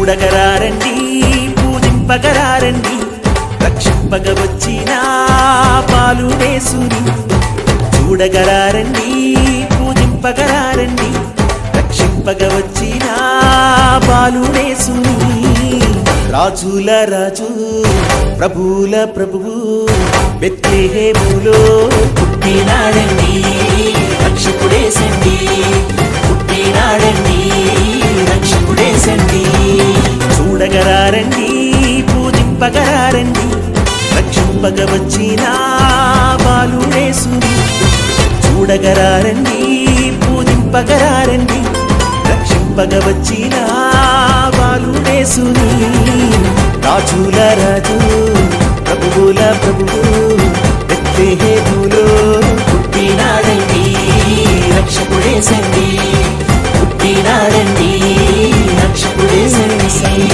చూడగరారండి పూజింపగరారండి రక్షింపగ వచ్చిన పాలుడేసుని చూడగరారండి పూజింపగరారండి రక్షింపగ వచ్చిన బాలుడేసుని రాజుల రాజు ప్రభుల ప్రభువు బెత్లెహేములో పుట్టినాడండి రక్షకుడేసండి పుట్టినాడండి రక్షకుడేసండి చూడగరారండి పూజింపగరారండి రక్షింపగ వచ్చిన బాలుడేసుని చూడగరారండి పూజింపగరారండి రక్షింపగ వచ్చిన బాలుడేసుని రాజుల రాజు ప్రభువుల ప్రభువు బెత్లెహేములో పుట్టినాడండి రక్షకుడేసండి పుట్టినాడండి రక్షకుడేసండి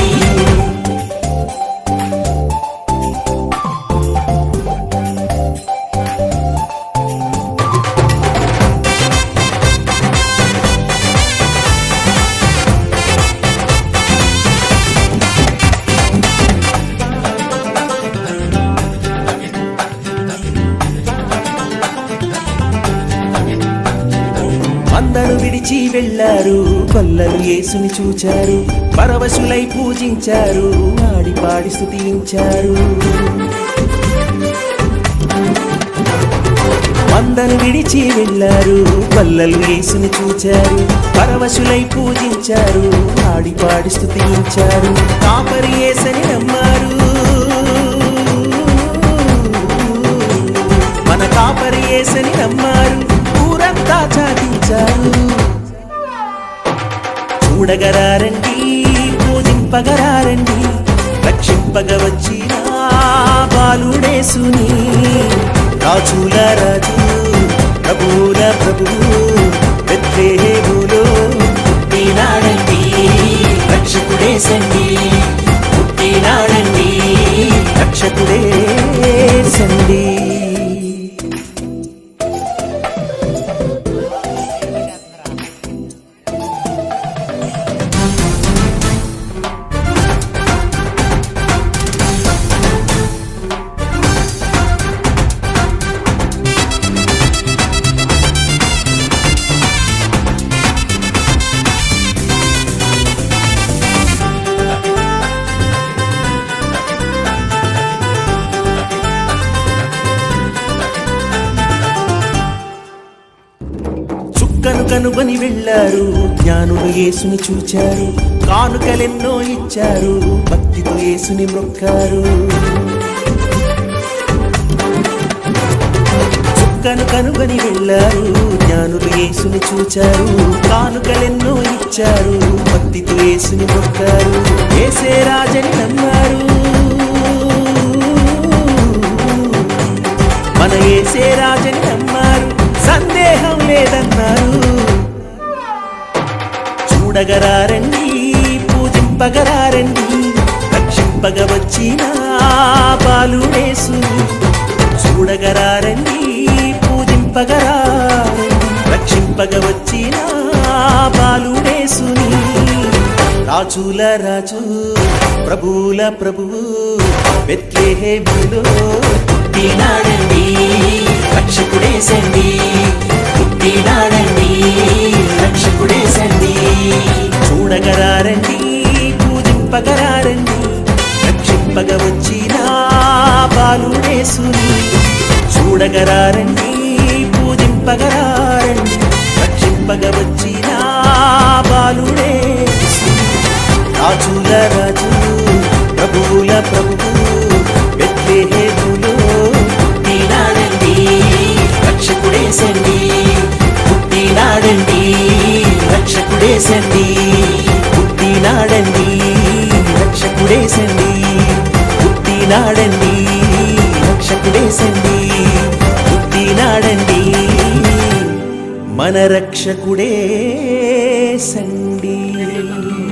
అందరూ విడిచి వెళ్ళారు కొల్లలు యేసుని చూచారు పరవశులై పూజించారు ఆడి పాడి స్తుతించారు అందరూ విడిచి వెళ్ళారు కొల్లలు యేసుని చూచారు పరవశులై పూజించారు ఆడి పాడి స్తుతించారు కాపరి యేసని నమ్మారు మన కాపరి యేసని నమ్మారు ఊరంతా చాటించారు చూడగరారండి పూజింపగరారండి రక్షింపగ వచ్చిన బాలుడేసుని రాజుల రాజు ప్రభుల ప్రభువు బెత్లెహేములో పుట్టినాడండి రక్షకుడేసండి పుట్టినాడండి రక్షకుడేసండి చుక్కను కనుగొని వెళ్ళారు జ్ఞానులు యేసుని చూచారు కానుకలెన్నో ఇచ్చారు భక్తితో యేసుని మొక్కారు చుక్కను కనుగొని వెళ్ళారు జ్ఞానులు యేసుని చూచారు కానుకలెన్నో ఇచ్చారు భక్తితో యేసుని మొక్కారు ఏసే రాజని నమ్మారు మన ఏసే రాజని నమ్మారు సందేహం లేదన్నారు చూడగరారండి పూజింపగరారండి రక్షింపగ వచ్చిన బాలుడేసు చూడగరారండి పూజింపగరారండి రక్షింపగ వచ్చిన బాలుడేసుని రాజుల రాజు ప్రభుల ప్రభువు బెత్లెహేములో పుట్టినాడండి రక్షకుడేసండి పుట్టినాడండి రక్షకుడేసండి చూడగరారండి పూజింపగరారండి రక్షింపగ వచ్చిన బాలుడేసుని చూడగరారండి పూజింపగరారండి రక్షింపగ వచ్చిన బాలుడేసుని రాజుల రాజు ప్రభువుల ప్రభువు బెత్లెహేములో పుట్టినాడండి రక్షకుడేసండి పుట్టినాడండి రక్షకుడేసండి పుట్టినాడండి రక్షకుడేసండి పుట్టినాడండి రక్షకుడేసండి పుట్టినాడండి మన రక్షకుడే సండి